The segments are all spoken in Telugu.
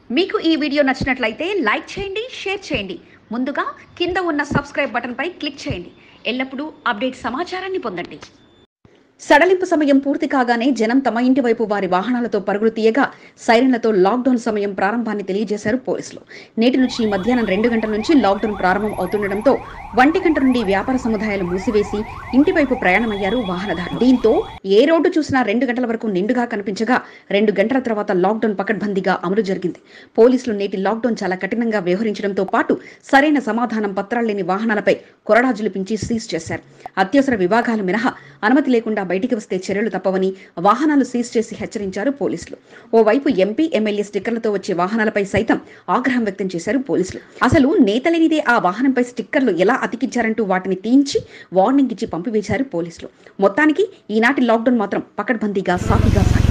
మీకు ఈ వీడియో నచ్చినట్లయితే లైక్ చేయండి షేర్ చేయండి ముందుగా కింద ఉన్న సబ్స్క్రైబ్ బటన్పై క్లిక్ చేయండి ఎల్లప్పుడూ అప్డేట్ సమాచారాన్ని పొందండి సడలింపు సమయం పూర్తి కాగానే జనం తమ ఇంటి వైపు వారి వాహనాలతో పరుగులు తీయగా సైరన్లతో లాక్డౌన్ సమయం ప్రారంభాన్ని తెలియజేశారు పోలీసులు నేటి నుంచి మధ్యాహ్నం రెండు గంటల నుంచి లాక్డౌన్ ప్రారంభం అవుతుండటంతో ఒంటి గంట నుండి వ్యాపార సముదాయాలు మూసివేసి ఇంటి వైపు ప్రయాణమయ్యారు వాహనదారులు దీంతో ఏ రోడ్డు చూసినా రెండు గంటల వరకు నిండుగా కనిపించగా రెండు గంటల తర్వాత లాక్డౌన్ పకడ్బందీగా అమలు జరిగింది పోలీసులు నేటి లాక్డౌన్ చాలా కఠినంగా వ్యవహరించడంతో పాటు సరైన సమాధానం పత్రాలు లేని వాహనాలపై కొరడా జులిపించి సీజ్ చేశారు అత్యవసర విభాగాలు మినహా అనుమతి లేకుండా బయటికి వస్తే చర్యలు తప్పవని వాహనాలు సీజ్ చేసి హెచ్చరించారు పోలీసులు ఓవైపు ఎంపీ ఎమ్మెల్యే స్టిక్కర్లతో వచ్చే వాహనాలపై సైతం ఆగ్రహం వ్యక్తం చేశారు పోలీసులు అసలు నేతలేనిదే ఆ వాహనంపై స్టిక్కర్లు ఎలా అతికించారంటూ వాటిని తీయించి వార్నింగ్ ఇచ్చి పంపివేశారు పోలీసులు మొత్తానికి ఈనాటి లాక్డౌన్ మాత్రం పకడ్బందీగా సాఫీగా సాగింది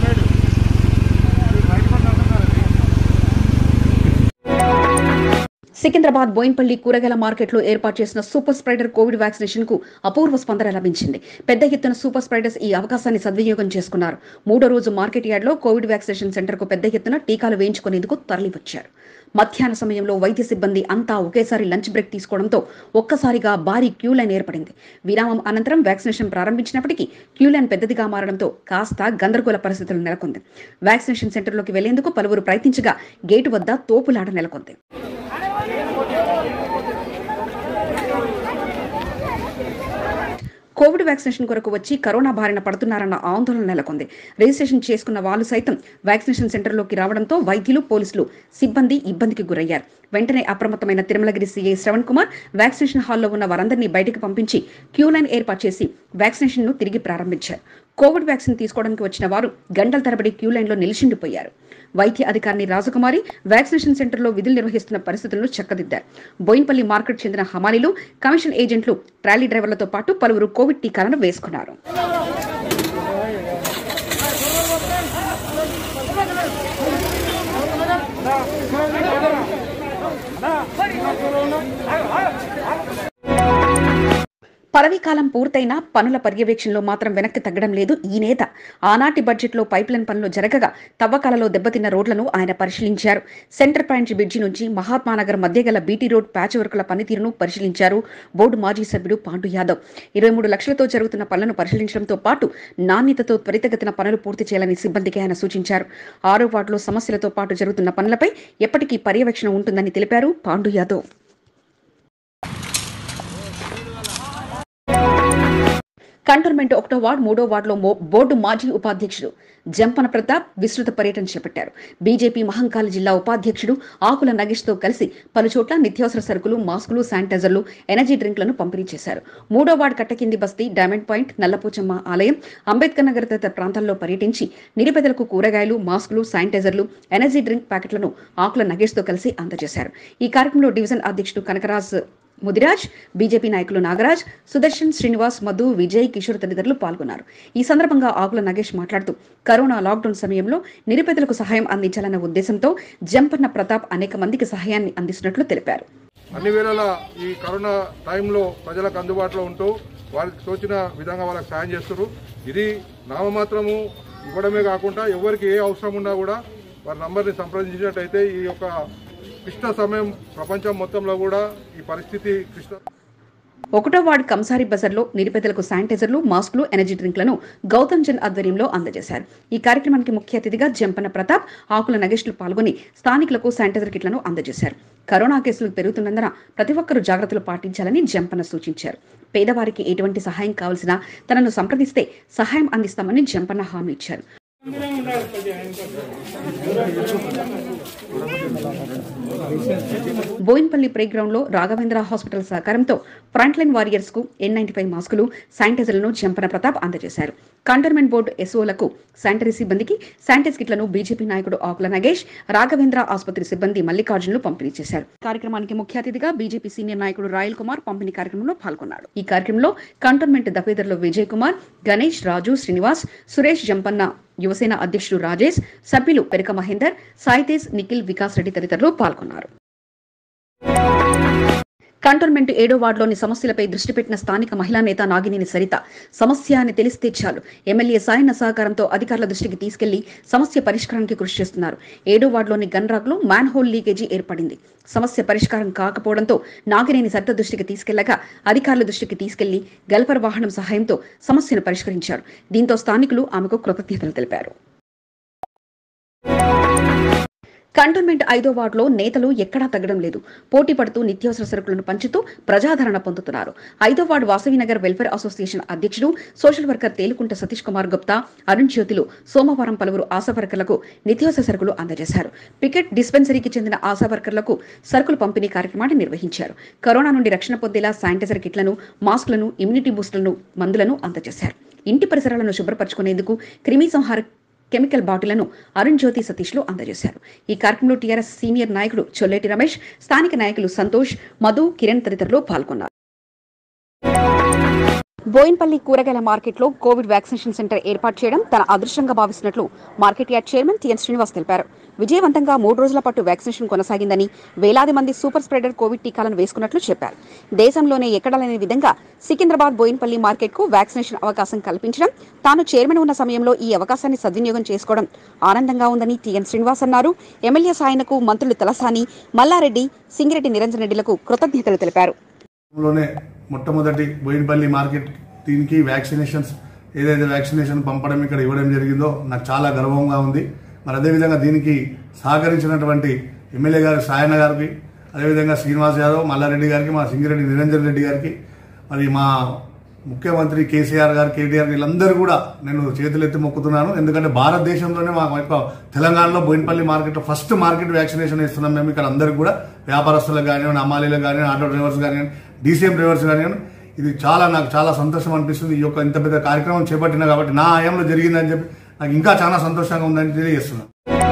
సికింద్రాబాద్ బోయిన్పల్లి కూరగాయల మార్కెట్లో ఏర్పాటు చేసిన సూపర్ స్ప్రెడర్ కోవిడ్ వ్యాక్సినేషన్ కు అపూర్వ స్పందన లభించింది పెద్ద ఎత్తున సూపర్ స్ప్రెడర్స్ ఈ అవకాశాన్ని సద్వినియోగం చేసుకున్నారు మూడో రోజు మార్కెట్ యార్డ్లో కోవిడ్ వ్యాక్సినేషన్ సెంటర్ కు పెద్ద ఎత్తున టీకాలు వేయించుకునేందుకు తరలివచ్చారు మధ్యాహ్న సమయంలో వైద్య సిబ్బంది అంతా ఒకేసారి లంచ్ బ్రేక్ తీసుకోవడంతో ఒక్కసారిగా భారీ క్యూ లైన్ ఏర్పడింది విరామం అనంతరం వ్యాక్సినేషన్ ప్రారంభించినప్పటికీ క్యూ లైన్ పెద్దదిగా మారడంతో కాస్త గందరగోళ పరిస్థితులు నెలకొంది వ్యాక్సినేషన్ సెంటర్లోకి వెళ్లేందుకు పలువురు ప్రయత్నించగా గేటు వద్ద తోపులాట నెలకొంది కోవిడ్ వ్యాక్సినేషన్ కొరకు వచ్చి కరోనా బారిన పడుతున్నారన్న ఆందోళన నెలకొంది రిజిస్ట్రేషన్ చేసుకున్న వాళ్ళు సైతం వ్యాక్సినేషన్ సెంటర్లోకి రావడంతో వైద్యులు పోలీసులు సిబ్బంది ఇబ్బందికి గురయ్యారు వెంటనే అప్రమత్తమైన తిరుమలగిరి సీఐ శ్రవణ్ కుమార్ వ్యాక్సినేషన్ హాల్లో ఉన్న వారందరినీ బయటకు పంపించి క్యూ లైన్ ఏర్పాటు చేసి వ్యాక్సినేషన్ ను తిరిగి ప్రారంభించారు కోవిడ్ వ్యాక్సిన్ తీసుకోవడానికి వచ్చిన వారు గంటల తరబడి క్యూ లైన్లో నిలిచిండిపోయారు వైద్య అధికారిని రాజకుమారి వ్యాక్సినేషన్ సెంటర్లో విధులు నిర్వహిస్తున్న పరిస్థితులను చక్కదిద్దారు బోయిన్పల్లి మార్కెట్ చెందిన హమాలీలు కమిషన్ ఏజెంట్లు ట్రాలీ డ్రైవర్లతో పాటు పలువురు కోవిడ్ టీకాలను వేసుకున్నారు పదవీకాలం పూర్తయినా పనుల పర్యవేక్షణలో మాత్రం వెనక్కి తగ్గడం లేదు ఈ నేత ఆనాటి బడ్జెట్లో పైప్లైన్ పనులు జరగగా తవ్వకాలలో దెబ్బతిన్న రోడ్లను ఆయన పరిశీలించారు సెంటర్ పాయింట్ బ్రిడ్జి నుంచి మహాత్మానగర్ మధ్య గల బీటీ రోడ్ ప్యాచ్ వర్కుల పనితీరును పరిశీలించారు బోర్డు మాజీ సభ్యుడు పాండు యాదవ్ ఇరవై మూడు లక్షలతో జరుగుతున్న పనులను పరిశీలించడంతో పాటు నాణ్యతతో త్వరితగతిన పనులు పూర్తి చేయాలని సిబ్బందికి ఆయన సూచించారు ఆరో వార్డులో సమస్యలతో పాటు జరుగుతున్న పనులపై ఎప్పటికీ పర్యవేక్షణ ఉంటుందని తెలిపారు పాండు యాదవ్ కంటోన్మెంట్ ఒకటో వార్డు మూడో వార్డులో మో- బోర్డు మాజీ ఉపాధ్యక్షుడు జంపన ప్రతాప్ విస్తృత పర్యటన చేపట్టారు బీజేపీ మహంకాళి జిల్లా ఉపాధ్యక్షుడు ఆకుల నగేష్తో కలిసి పలుచోట్ల నిత్యావసర సరుకులు మాస్కులు శానిటైజర్లు ఎనర్జీ డ్రింక్లను పంపిణీ చేశారు మూడో వార్డు కట్టకింది బస్తీ డైమండ్ పాయింట్ నల్లపోచమ్మ ఆలయం అంబేద్కర్ నగర్ తదితర ప్రాంతాల్లో పర్యటించి నిరుపేదలకు కూరగాయలు మాస్కులు శానిటైజర్లు ఎనర్జీ డ్రింక్ ప్యాకెట్లను ఆకుల నగేష్తో కలిసి అందజేశారు ఈ కార్యక్రమంలో డివిజన్ అధ్యక్షుడు కనకరాజ్ ముదిరాజ్ బీజేపీ నాయకులు నాగరాజ్ సుదర్శన్ శ్రీనివాస్ మధు విజయ్ కిషోర్ తదితరులు పాల్గొన్నారు ఈ సందర్భంగా ఆకుల నగేష్ మాట్లాడుతూ కరోనా లాక్డౌన్ సమయంలో నిరుపేదలకు సహాయం అందించాలన్న ఉద్దేశంతో జంపన్న ప్రతాప్ అనేక మందికి సహాయాన్ని అందిస్తున్నట్లు తెలిపారు అన్ని వేళలా ఈ కరోనా టైంలో ప్రజలకు అందుబాటులో ఉంటూ వారికి తోచిన విధంగా వాళ్ళకి సాయం చేస్తారు ఇది నామమాత్రము ఇవ్వడమే కాకుండా ఎవరికి ఏ అవసరం ఉన్నా కూడా వారి నంబర్ని సంప్రదించినట్టయితే ఈ యొక్క క్లిష్ట సమయం ప్రపంచం మొత్తంలో కూడా ఈ పరిస్థితి క్లిష్ట ఒకటో వార్డు కంసారి బజార్లో నిరుపేదలకు శానిటైజర్లు మాస్కులు ఎనర్జీ డ్రింక్లను గౌతమ్ జన్ ఆధ్వర్యంలో అందజేశారు ఈ కార్యక్రమానికి ముఖ్య అతిథిగా జంపన ప్రతాప్ ఆకుల నగేష్లు పాల్గొని స్థానికులకు శానిటైజర్ కిట్లను అందజేశారు కరోనా కేసులు పెరుగుతున్నందున ప్రతి ఒక్కరూ జాగ్రత్తలు పాటించాలని జంపన సూచించారు పేదవారికి ఎటువంటి సహాయం కావాల్సినా తనను సంప్రదిస్తే సహాయం అందిస్తామని జంపన్న హామీ ఇచ్చారు బోయిన్పల్లి ప్లే గ్రౌండ్ లో రాఘవేంద్ర హాస్పిటల్ సహకారంతో ఫ్రంట్ లైన్ వారియర్స్ కు ఎన్ నైన్టీ ఫైవ్ మాస్కులు శానిటైజర్లను జంపన ప్రతాప్ అందజేశారు కంటోన్మెంట్ బోర్డు ఎస్ఓలకు శానిటరీ సిబ్బందికి శానిటైజ్ కిట్లను బీజేపీ నాయకుడు ఆకుల నగేష్ రాఘవేంద్ర ఆసుపత్రి సిబ్బంది మల్లికార్జునులు పంపిణీ చేశారు కార్యక్రమానికి ముఖ్య అతిథిగా బీజేపీ సీనియర్ నాయకుడు రాయల్ కుమార్ పంపిణీ కార్యక్రమంలో పాల్గొన్నాడు ఈ కార్యక్రమంలో కంటోన్మెంట్ దఫేదర్లో విజయ్ కుమార్ గణేష్ రాజు శ్రీనివాస్ సురేష్ జంపన్న యువసేన అధ్యక్షుడు రాజేష్ సభ్యులు పెరక మహేందర్ సాయితేజ్ నిఖిల్ వికాస్ రెడ్డి తదితరులు పాల్గొన్నారు కంటోన్మెంట్ ఏడో వార్డులోని సమస్యలపై దృష్టి పెట్టిన స్థానిక మహిళా నేత నాగినేని సరిత సమస్య అని తెలిస్తే చాలు ఎమ్మెల్యే సాయన్న సహకారంతో అధికారుల దృష్టికి తీసుకెళ్లి సమస్య పరిష్కారానికి కృషి చేస్తున్నారు ఏడో వార్డులోని గన్రాక్లో మ్యాన్ హోల్ లీకేజీ ఏర్పడింది సమస్య పరిష్కారం కాకపోవడంతో నాగినేని సరిత దృష్టికి తీసుకెళ్లగా అధికారుల దృష్టికి తీసుకెళ్లి గల్పర్ వాహనం సహాయంతో సమస్యను పరిష్కరించారు దీంతో స్థానికులు ఆమెకు కృతజ్ఞతలు తెలిపారు కంటోన్మెంట్ ఐదో వార్డులో నేతలు ఎక్కడా తగ్గడం లేదు పోటీ పడుతూ నిత్యావసర సరుకులను పంచుతూ ప్రజాదరణ పొందుతున్నారు ఐదో వార్డు వాసవినగర్ వెల్ఫేర్ అసోసియేషన్ అధ్యక్షుడు సోషల్ వర్కర్ తేలుకుంట సతీష్ కుమార్ గుప్తా అరుణ్ జ్యోతిలు సోమవారం పలువురు ఆశా వర్కర్లకు నిత్యావసర సరుకులు అందజేశారు పికెట్ డిస్పెన్సరీకి చెందిన ఆశా వర్కర్లకు సరుకులు పంపిణీ కార్యక్రమాన్ని నిర్వహించారు కరోనా నుండి రక్షణ పొందేలా శానిటైజర్ కిట్లను మాస్కులను ఇమ్యూనిటీ బూస్టులను మందులను అందజేశారు ఇంటి పరిసరాలను శుభ్రపరచుకునేందుకు క్రిమి సంహార కెమికల్ బాటిళ్లను అరుణ్ జ్యోతి సతీష్లు అందజేశారు ఈ కార్యక్రమంలో టీఆర్ఎస్ సీనియర్ నాయకుడు చొల్లేటి రమేష్ స్థానిక నాయకులు సంతోష్ మధు కిరణ్ తదితరులు పాల్గొన్నారు బోయిన్పల్లి కూరగాయల మార్కెట్లో కోవిడ్ వ్యాక్సినేషన్ సెంటర్ ఏర్పాటు చేయడం తన అదృష్టంగా భావిస్తున్నట్లు market yard chairman TN Srinivas తెలిపారు విజయవంతంగా మూడు రోజుల పాటు వ్యాక్సినేషన్ కొనసాగిందని వేలాది మంది సూపర్ స్ప్రెడర్ కోవిడ్ టీకాలను వేసుకున్నట్లు చెప్పారు దేశంలోనే ఎక్కడా లేని విధంగా సికింద్రాబాద్ బోయిన్పల్లి మార్కెట్కు వ్యాక్సినేషన్ అవకాశం కల్పించడం తాను చైర్మన్ ఉన్న సమయంలో ఈ అవకాశాన్ని సద్వినియోగం చేసుకోవడం ఆనందంగా ఉందని టిఎన్ శ్రీనివాస్ అన్నారు ఎమ్మెల్యే సాయనకు మంత్రులు తలసాని మల్లారెడ్డి సింగిరెడ్డి నిరంజన్ రెడ్డిలకు కృతజ్ఞతలు తెలిపారు లోనే మొట్టమొదటి బోయినపల్లి మార్కెట్ దీనికి వ్యాక్సినేషన్స్ ఏదైతే వ్యాక్సినేషన్ పంపడం ఇక్కడ ఇవ్వడం జరిగిందో నాకు చాలా గర్వంగా ఉంది మరి అదేవిధంగా దీనికి సహకరించినటువంటి ఎమ్మెల్యే గారు సాయన్న గారికి అదేవిధంగా శ్రీనివాస్ యాదవ్ మల్లారెడ్డి గారికి మా సింగిరెడ్డి నిరంజన్ రెడ్డి గారికి మరి మా ముఖ్యమంత్రి కేసీఆర్ గారు కేటీఆర్ వీళ్ళందరూ కూడా నేను చేతులెత్తి మొక్కుతున్నాను ఎందుకంటే భారతదేశంలోనే మా యొక్క తెలంగాణలో బోయినపల్లి మార్కెట్లో ఫస్ట్ మార్కెట్ వ్యాక్సినేషన్ ఇస్తున్నాం మేము ఇక్కడ అందరికి కూడా వ్యాపారస్తులకు కానివ్వండి అమ్మాలీలకు కానివ్వండి ఆటో డ్రైవర్స్ కానివ్వండి డీసీఎం డ్రైవర్స్ కానివ్వండి ఇది చాలా నాకు చాలా సంతోషం అనిపిస్తుంది ఈ యొక్క ఇంత పెద్ద కార్యక్రమం చేపట్టినా కాబట్టి నా హయాంలో జరిగిందని చెప్పి నాకు ఇంకా చాలా సంతోషంగా ఉందని తెలియజేస్తున్నాను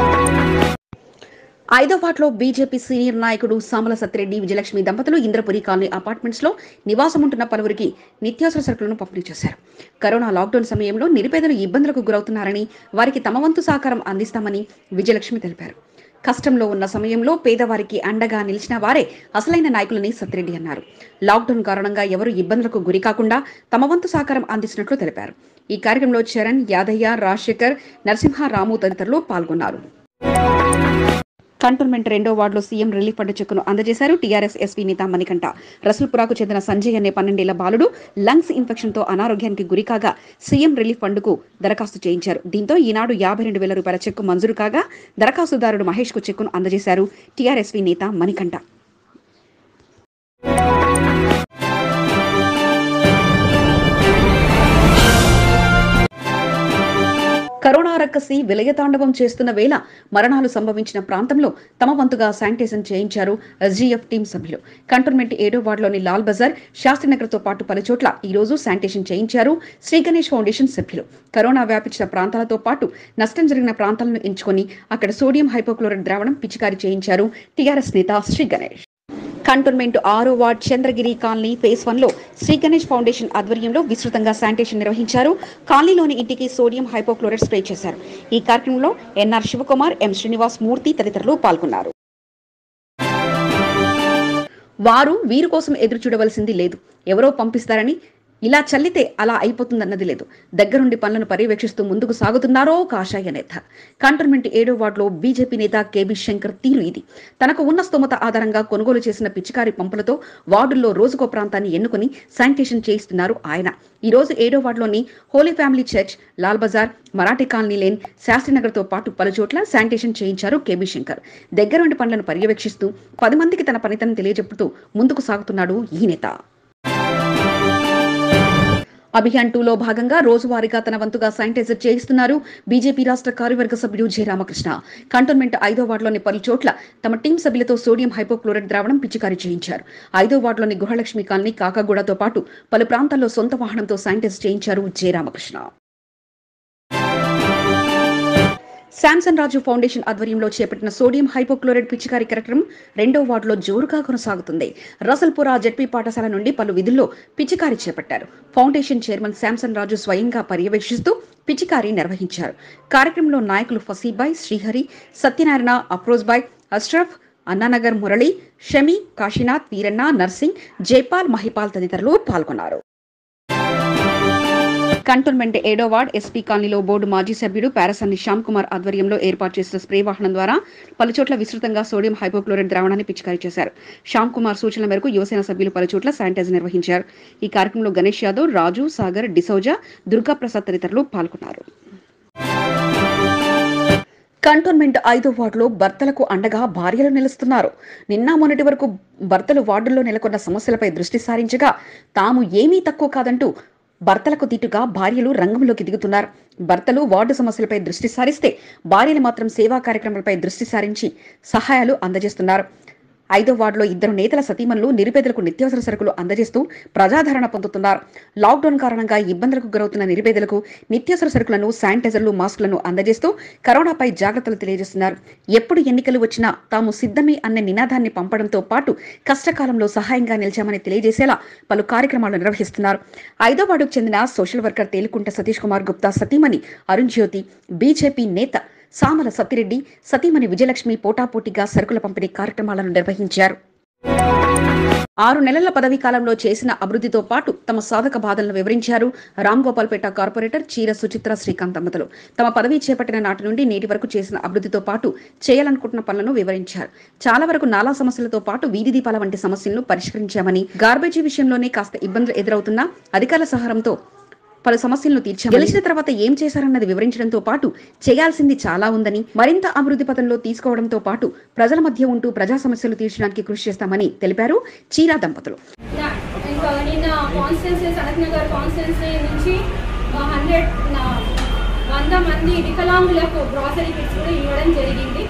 ఐదో వార్డులో బీజేపీ సీనియర్ నాయకుడు సామల సత్యరెడ్డి విజయలక్ష్మి దంపతులు ఇంద్రపురి కాలనీ అపార్ట్మెంట్స్ లో నివాసం ఉంటున్న పలువురికి నిత్యావసర సరుకులను పంపిణీ చేశారు కరోనా లాక్డౌన్ సమయంలో నిరుపేదలు ఇబ్బందులకు గురవుతున్నారని వారికి తమ వంతు సహకారం అందిస్తామని విజయలక్ష్మి తెలిపారు కష్టంలో ఉన్న సమయంలో పేదవారికి అండగా నిలిచిన వారే అసలైన నాయకులని సత్యరెడ్డి అన్నారు లాక్డౌన్ కారణంగా ఎవరు ఇబ్బందులకు గురి కాకుండా తమ వంతు సహకారం అందిస్తున్నట్లు తెలిపారు ఈ కార్యక్రమంలో చరణ్ యాదయ్య రాజశేఖర్ నరసింహ రాము తదితరులు పాల్గొన్నారు కంటోన్మెంట్ రెండో వార్డులో సీఎం రిలీఫ్ ఫండ్ చెక్కును అందజేశారు టీఆర్ఎస్ ఎస్పీ నేత మణికంఠ రసల్పురాకు చెందిన సంజయ్ అనే పన్నెండేళ్ల బాలుడు లంగ్స్ ఇన్ఫెక్షన్తో అనారోగ్యానికి గురికాగా సీఎం రిలీఫ్ ఫండ్కు దరఖాస్తు చేయించారు దీంతో ఈనాడు యాభై రెండు వేల రూపాయల చెక్కు మంజూరు కాగా దరఖాస్తుదారుడు మహేష్కు చెక్కును అందజేశారు టీఆర్ఎస్పీ నేత మణికంఠ కరోనా రక్కసి విలయతాండవం చేస్తున్న వేళ మరణాలు సంభవించిన ప్రాంతంలో తమ వంతుగా శానిటైజేషన్ చేయించారు ఎస్జీఎఫ్ టీం సభ్యులు కంటోన్మెంట్ ఏడో వార్డులోని లాల్ బజార్ శాస్త్రినగర్తో పాటు పలు చోట్ల ఈ రోజు శానిటైజేషన్ చేయించారు శ్రీ గణేష్ ఫౌండేషన్ సభ్యులు కరోనా వ్యాపించిన ప్రాంతాలతో పాటు నష్టం జరిగిన ప్రాంతాలను ఎంచుకొని అక్కడ సోడియం హైపోక్లోరైడ్ ద్రావణం పిచికారీ చేయించారు టీఆర్ఎస్ నేత శ్రీ గణేష్ కంటోన్మెంట్ ఆరో ward Chandragiri colony phase one లో శ్రీ గణేష్ ఫౌండేషన్ ఆధ్వర్యంలో విస్తృతంగా శానిటేషన్ నిర్వహించారు కాలనీలోని ఇంటికి సోడియం హైపోక్లోరైడ్ స్ప్రే చేశారు ఈ కార్యక్రమంలో ఎన్ఆర్ శివకుమార్ ఎం శ్రీనివాస్ మూర్తి తదితరులు పాల్గొన్నారు వారు వీరి కోసం ఎదురు చూడవలసింది లేదు ఎవరో పంపిస్తారని ఇలా చల్లితే అలా అయిపోతుందన్నది లేదు దగ్గరుండి పనులను పర్యవేక్షిస్తూ ముందుకు సాగుతున్నారో కాషాయ నేత కంటోన్మెంట్ ఏడో వార్డులో బీజేపీ నేత కేబీ శంకర్ తీరు ఇది తనకు ఉన్న స్తోమత ఆధారంగా కొనుగోలు చేసిన పిచికారి పంపులతో వార్డుల్లో రోజుకో ప్రాంతాన్ని ఎన్నుకుని శానిటేషన్ చేయిస్తున్నారు ఆయన ఈ రోజు ఏడో వార్డులోని holy family church Lal Bazaar Marathi colony lane శాస్త్రినగర్తో పాటు పలు చోట్ల శానిటేషన్ చేయించారు కేబీ శంకర్ దగ్గరుండి పనులను పర్యవేక్షిస్తూ పది మందికి తన పనితనం తెలియజెప్పుతూ ముందుకు సాగుతున్నాడు ఈ నేత అభియాన్ టూలో భాగంగా రోజువారీగా తన వంతుగా శానిటైజర్ చేయిస్తున్నారు బీజేపీ రాష్ట్ర కార్యవర్గ సభ్యుడు జె రామకృష్ణ కంటోన్మెంట్ ఐదో వార్డులోని పలు చోట్ల తమ టీం సభ్యులతో సోడియం హైపోక్లోరైడ్ ద్రావణం పిచికారీ చేయించారు ఐదో వార్డులోని గృహలక్ష్మి కాలనీ కాకాగూడతో పాటు పలు ప్రాంతాల్లో సొంత వాహనంతో శానిటైజ్ చేయించారు J Ramakrishna Samson Raju foundation ఆధ్వర్యంలో చేపట్టిన సోడియం హైపోక్లోరైడ్ పిచికారీ కార్యక్రమం రెండో వార్డులో జోరుగా కొనసాగుతుంది రసల్పుర జడ్పీ పాఠశాల నుండి పలు విధుల్లో పిచికారీ చేపట్టారు ఫౌండేషన్ చైర్మన్ శాంసన్ రాజు స్వయంగా పర్యవేక్షిస్తూ పిచికారీ నిర్వహించారు కార్యక్రమంలో నాయకులు ఫసీబాయ్ శ్రీహరి సత్యనారాయణ అప్రోజ్బాయ్ అష్రఫ్ అన్నానగర్ మురళి షమి కాశీనాథ్ వీరన్న నర్సింగ్ జైపాల్ మహిపాల్ తదితరులు పాల్గొన్నారు కంటోన్మెంట్ ఏడో వార్డ్ ఎస్పీ కాలనీలో బోర్డు మాజీ సభ్యుడు పారసన్ని శ్యామ్ కుమార్ ఆధ్వర్యంలో ఏర్పాటు చేసిన స్ప్రే వాహనం ద్వారా పలుచోట్ల విస్తృతంగా సోడియం హైపోక్లోరైడ్ ద్రావణాన్ని పిచికారీ చేశారు శ్యామ్ కుమార్ సూచనల మేరకు యువసేన సభ్యులు పలుచోట్ల శానిటైజర్ నిర్వహించారు ఈ కార్యక్రమంలో గణేష్ యాదవ్ రాజు సాగర్ డిసౌజా దుర్గా ప్రసాద్ తదితరులు పాల్గొన్నారు కంటోన్మెంట్ ఐదో వార్డులో భర్తలకు అండగా భార్యలు నిలుస్తున్నారు నిన్న మొన్నటి వరకు భర్తలు వార్డుల్లో నెలకొన్న సమస్యలపై దృష్టి సారించగా తాము ఏమీ తక్కువ కాదంటూ భర్తలకు దీటుగా భార్యలు రంగంలోకి దిగుతున్నారు భర్తలు వార్డు సమస్యలపై దృష్టి సారిస్తే భార్యలు మాత్రం సేవా కార్యక్రమాలపై దృష్టి సారించి సహాయాలు అందజేస్తున్నారు ఐదో వార్డులో ఇద్దరు నేతల సతీమణులు నిరుపేదలకు నిత్యావసర సరుకులు అందజేస్తూ ప్రజాదరణ పొందుతున్నారు లాక్డౌన్ కారణంగా ఇబ్బందులకు గురవుతున్న నిరుపేదలకు నిత్యావసర సరుకులను శానిటైజర్లు మాస్కులను అందజేస్తూ కరోనాపై జాగ్రత్తలు తెలియజేస్తున్నారు ఎప్పుడు ఎన్నికలు వచ్చినా తాము సిద్ధమే అనే నినాదాన్ని పంపడంతో పాటు కష్టకాలంలో సహాయంగా నిలిచామని తెలియజేసేలా పలు కార్యక్రమాలు నిర్వహిస్తున్నారు ఐదో వార్డుకు చెందిన సోషల్ వర్కర్ తేలికుంట సతీష్ కుమార్ గుప్తా సతీమణి అరుణ్ జ్యోతి బీజేపీ నేత సామల సత్తిరెడ్డి సతీమణి విజయలక్ష్మి పోటాపోటీగా సరుకుల పంపిణీ కార్యక్రమాలను నిర్వహించారు ఆరు నెలల పదవీ కాలంలో చేసిన అభివృద్ధితో పాటు తమ సాధక బాధలను వివరించారు రామ్ గోపాల్పేట కార్పొరేటర్ చీర సుచిత్ర శ్రీకాంత్ దంపతులు తమ పదవీ చేపట్టిన నాటి నుండి నేటి వరకు చేసిన అభివృద్ధితో పాటు చేయాలనుకుంటున్న పనులను వివరించారు చాలా వరకు నాలా సమస్యలతో పాటు వీధి దీపాల వంటి సమస్యలను పరిష్కరించామని గార్బేజీ విషయంలోనే కాస్త ఇబ్బందులు ఎదురవుతున్నా అధికారుల సహారంతో పలు సమస్యలను తీర్చారు గెలిచిన తర్వాత ఏం చేశారన్నది వివరించడంతో పాటు చేయాల్సింది చాలా ఉందని మరింత అభివృద్ధి పథంలో తీసుకోవడంతో పాటు ప్రజల మధ్య ఉంటూ ప్రజా సమస్యలు తీర్చడానికి కృషి చేస్తామని తెలిపారు చీరా దంపతులు నా- ఇంకా నిన్న కాన్స్టెన్సీ సనత్ నగర్ కాన్స్టెన్సీ నుంచి హండ్రెడ్ వంద మంది వికలాంగులకు గ్రాసరీ కిట్స్ కూడా ఇవ్వడం జరిగింది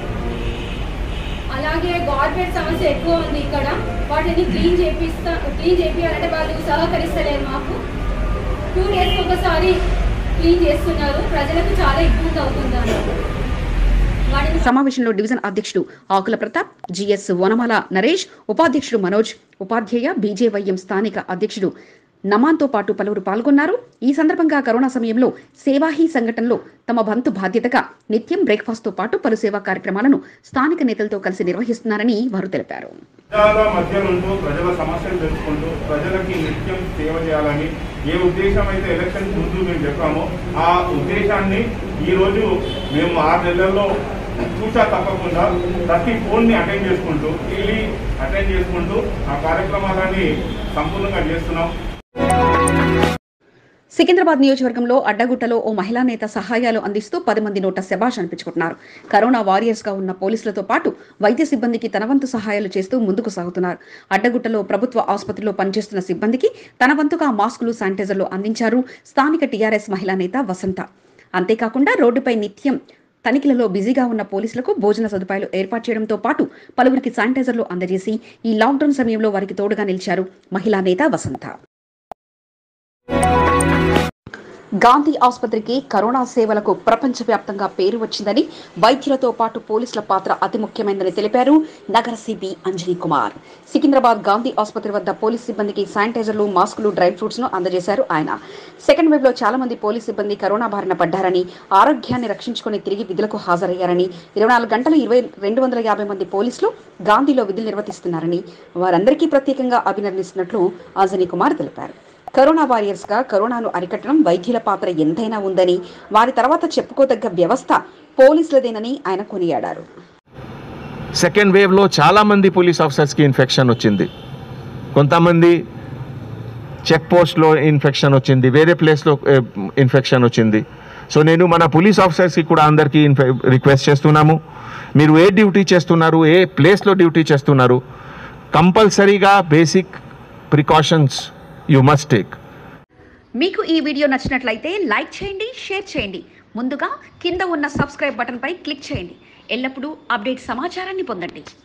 అలాగే గార్బేజ్ సమస్య ఎక్కువ ఉంది ఇక్కడ వాటిని క్లీన్ చేపిస్తా క్లీన్ చేపియాలంటే వాళ్ళు సహకరిస్తలేరు మాకు టూ డేస్కి ఒకసారి క్లీన్ చేస్తున్నారు ప్రజలకు చాలా ఇబ్బంది అవుతుంది అన్నమాట. వాటిని సమావేశంలో డివిజన్ అధ్యక్షుడు ఆకుల ప్రతాప్ జిఎస్ వనమాల నరేష్ ఉపాధ్యక్షుడు మనోజ్ ఉపాధ్యాయ బీజేవైఎం స్థానిక అధ్యక్షుడు నమాన్తో పాటు పలువురు పాల్గొన్నారు ఈ సందర్భంగా కరోనా సమయంలో సేవాహీ సంఘటనలో తమ వంతు బాధ్యతగా నిత్యం బ్రేక్ఫాస్ట్ తో పాటు పలు సేవా కార్యక్రమాలను స్థానిక నేతలతో కలిసి నిర్వహిస్తున్నారని వారు తెలిపారు ప్రజల మధ్య ఉంటూ ప్రజల సమస్యలు తెలుసుకుంటూ ప్రజలకి నిత్యం సేవ చేయాలని ఏ ఉద్దేశం అయితే ఎలక్షన్ ముందు మేము చెప్పామో ఆ ఉద్దేశాన్ని ఈ రోజు మేము ఆరు నెలల్లో చూసా తప్పకుండా ప్రతి ఫోన్ని అటెండ్ చేసుకుంటూ వెళ్ళి అటెండ్ చేసుకుంటూ ఆ కార్యక్రమాలని సంపూర్ణంగా చేస్తున్నాం సికింద్రాబాద్ నియోజకవర్గంలో అడ్డగుట్టలో ఓ మహిళా నేత సహాయాలు అందిస్తూ పది మంది నోట శబాష్ అనిపించుకుంటున్నారు కరోనా వారియర్స్ గా ఉన్న పోలీసులతో పాటు వైద్య సిబ్బందికి తన వంతు సహాయాలు చేస్తూ ముందుకు సాగుతున్నారు అడ్డగుట్టలో ప్రభుత్వ ఆసుపత్రిలో పనిచేస్తున్న సిబ్బందికి తన వంతుగా మాస్కులు శానిటైజర్లు అందించారు స్థానిక టీఆర్ఎస్ మహిళా నేత వసంత అంతేకాకుండా రోడ్డుపై నిత్యం తనిఖీలలో బిజీగా ఉన్న పోలీసులకు భోజన సదుపాయాలు ఏర్పాటు చేయడంతో పాటు పలువురికి శానిటైజర్లు అందజేసి ఈ లాక్డౌన్ సమయంలో వారికి తోడుగా నిలిచారు మహిళా నేత వసంత గాంధీ ఆసుపత్రికి కరోనా సేవలకు ప్రపంచవ్యాప్తంగా పేరు వచ్చిందని వైద్యులతో పాటు పోలీసుల పాత్ర అతి ముఖ్యమైనదని తెలిపారు నగర సిపి అంజనీ కుమార్ సికింద్రాబాద్ గాంధీ ఆసుపత్రి వద్ద పోలీస్ సిబ్బందికి శానిటైజర్లు మాస్కులు డ్రై ఫ్రూట్స్ ను అందజేశారు ఆయన సెకండ్ వేవ్ లో చాలా మంది పోలీస్ సిబ్బంది కరోనా బారిన పడ్డారని ఆరోగ్యాన్ని రక్షించుకుని తిరిగి విధులకు హాజరయ్యారని ఇరవై నాలుగు గంటలు ఇరవై రెండు వందల యాభై మంది పోలీసులు గాంధీలో విధులు నిర్వర్తిస్తున్నారని వారందరికీ ప్రత్యేకంగా అభినందిస్తున్నట్లు అంజనీ కుమార్ తెలిపారు కరోనా వారియర్స్ గా కరోనాను అరికట్టడం వైద్యుల పాత్ర ఎంతైనా ఉందని వారి తర్వాత చెప్పుకోదగ్గ వ్యవస్థ పోలీసులదేనని ఆయన కొనియాడారు సెకండ్ వేవ్లో చాలామంది పోలీస్ ఆఫీసర్స్కి ఇన్ఫెక్షన్ వచ్చింది కొంతమంది చెక్ పోస్ట్లో ఇన్ఫెక్షన్ వచ్చింది వేరే ప్లేస్లో ఇన్ఫెక్షన్ వచ్చింది సో నేను మన పోలీస్ ఆఫీసర్స్కి కూడా అందరికీ ఇన్ఫె రిక్వెస్ట్ చేస్తున్నాము మీరు ఏ డ్యూటీ చేస్తున్నారు ఏ ప్లేస్లో డ్యూటీ చేస్తున్నారు కంపల్సరీగా basic precautions you must take మీకు ఈ వీడియో నచ్చినట్లయితే లైక్ చేయండి షేర్ చేయండి ముందుగా కింద ఉన్న సబ్స్క్రైబ్ బటన్పై క్లిక్ చేయండి ఎల్లప్పుడూ అప్డేట్ సమాచారాన్ని పొందండి